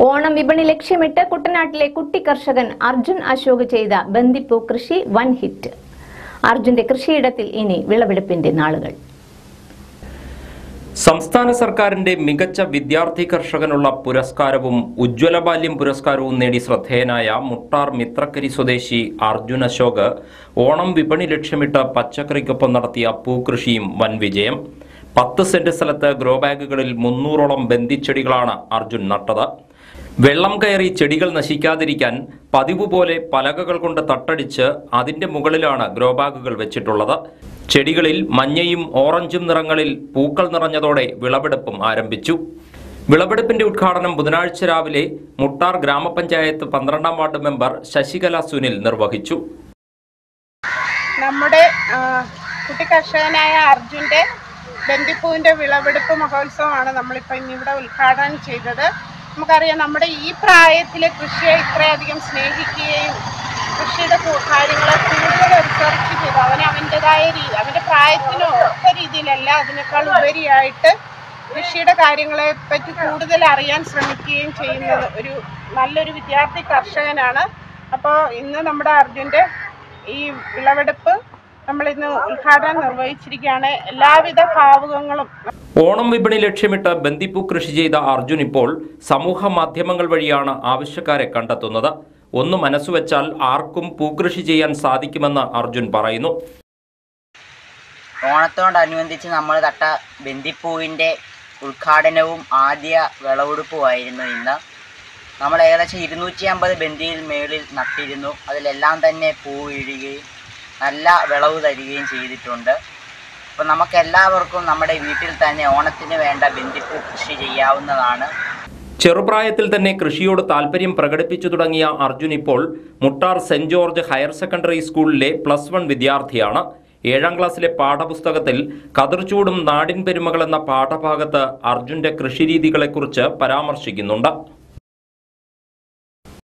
ഓണം വിപണി ലക്ഷ്യമിട്ട് കുട്ടനാട്ടിലെ കുട്ടി കർഷകൻ അർജുൻ അശോക് ചെയ്ത ബന്ദിപ്പൂ കൃഷി വൻ ഹിറ്റ് അർജുന്റെ കൃഷിയിടത്തിൽ ഇനി വിളവെടുപ്പിന്റെ നാളുകൾ സംസ്ഥാന സർക്കാരിന്റെ മികച്ച വിദ്യാർത്ഥി കർഷകനുള്ള പുരസ്കാരവും ഉജ്ജ്വല ബാല്യം പുരസ്കാരവും നേടി ശ്രദ്ധേയനായ മുട്ടാർ മിത്രക്കരി സ്വദേശി അർജുൻ അശോക് ഓണം വിപണി ലക്ഷ്യമിട്ട് പച്ചക്കറിക്കൊപ്പം നടത്തിയ പൂക്കൃഷിയും വൻ വിജയം പത്ത് സെന്റ് സ്ഥലത്ത് ഗ്രോ ബാഗുകളിൽ മുന്നൂറോളം ബന്ദിച്ചെടികളാണ് അർജുൻ നട്ടത് വെള്ളം കയറി ചെടികൾ നശിക്കാതിരിക്കാൻ പതിവ് പോലെ പലകകൾ കൊണ്ട് തട്ടടിച്ച് അതിന്റെ മുകളിലാണ് ഗ്രോ ബാഗുകൾ വെച്ചിട്ടുള്ളത് ചെടികളിൽ മഞ്ഞയും ഓറഞ്ചും നിറങ്ങളിൽ പൂക്കൾ നിറഞ്ഞതോടെ വിളവെടുപ്പും ആരംഭിച്ചു വിളവെടുപ്പിന്റെ ഉദ്ഘാടനം ബുധനാഴ്ച രാവിലെ മുട്ടാർ ഗ്രാമപഞ്ചായത്ത് പന്ത്രണ്ടാം വാർഡ് മെമ്പർ ശശികല സുനിൽ നിർവഹിച്ചു നമ്മുടെ ആ, കുട്ടി കർഷകനായ അർജുൻ്റെ ബന്ദിപ്പൂവിൻ്റെ വിളവെടുപ്പ് മഹോത്സവമാണ് നമ്മളിപ്പോൾ ഇന്നിവിടെ ഉദ്ഘാടനം ചെയ്തത് നമുക്കറിയാം നമ്മുടെ ഈ പ്രായത്തിൽ കൃഷിയെ ഇത്രയധികം സ്നേഹിക്കുകയും കൃഷിയുടെ കു- കാര്യങ്ങളെ കൂടുതൽ റിസർച്ച് ചെയ്ത് അവന് അവൻ്റെതായ രീതി അവൻ്റെ പ്രായത്തിന് ഒത്ത രീതിയിലല്ല അതിനേക്കാൾ ഉപരിയായിട്ട് കൃഷിയുടെ കാര്യങ്ങളെ പറ്റി കൂടുതൽ അറിയാൻ ശ്രമിക്കുകയും ചെയ്യുന്നത് ഒരു നല്ലൊരു വിദ്യാർത്ഥി കർഷകനാണ് അപ്പോൾ ഇന്ന് നമ്മുടെ അർജുൻ്റെ ഈ വിളവെടുപ്പ് നമ്മൾ ഇന്ന് ഉദ്ഘാടനം നിർവഹിച്ചിരിക്കുകയാണ് എല്ലാവിധ ഭാവുകങ്ങളും ഓണം വിപണി ലക്ഷ്യമിട്ട് ബന്ദിപ്പൂ കൃഷി ചെയ്ത അർജുൻ ഇപ്പോൾ സമൂഹ മാധ്യമങ്ങൾ വഴിയാണ് ആവശ്യക്കാരെ കണ്ടെത്തുന്നത് ഒന്ന് മനസ്സുവെച്ചാൽ ആർക്കും പൂക്കൃഷി ചെയ്യാൻ സാധിക്കുമെന്ന് അർജുൻ പറയുന്നു ഓണത്തോടനുബന്ധിച്ച് നമ്മൾ തട്ട ബന്ദിപ്പൂവിൻ്റെ ഉദ്ഘാടനവും ആദ്യ വിളവെടുപ്പുമായിരുന്നു ഇന്ന് നമ്മൾ ഏകദേശം ഇരുന്നൂറ്റി അമ്പത് ബന്ദിയിൽ മേളിൽ നട്ടിരുന്നു അതിലെല്ലാം തന്നെ പൂ വീഴുകയും നല്ല വിളവ് തരികയും ചെയ്തിട്ടുണ്ട് അപ്പോൾ നമുക്ക് എല്ലാവർക്കും നമ്മുടെ വീട്ടിൽ തന്നെ ഓണത്തിന് വേണ്ട ബന്ദിപ്പൂ കൃഷി ചെയ്യാവുന്നതാണ് ചെറുപ്രായത്തിൽ തന്നെ കൃഷിയോട് താല്പര്യം പ്രകടിപ്പിച്ചു തുടങ്ങിയ അർജുൻ ഇപ്പോൾ Muttar Saint George higher secondary സ്കൂളിലെ പ്ലസ് വൺ വിദ്യാർത്ഥിയാണ് ഏഴാം ക്ലാസ്സിലെ പാഠപുസ്തകത്തിൽ കതിർച്ചൂടും നാടിൻ പെരുമകൾ എന്ന പാഠഭാഗത്ത് അർജുന്റെ കൃഷിരീതികളെക്കുറിച്ച് പരാമർശിക്കുന്നുണ്ട്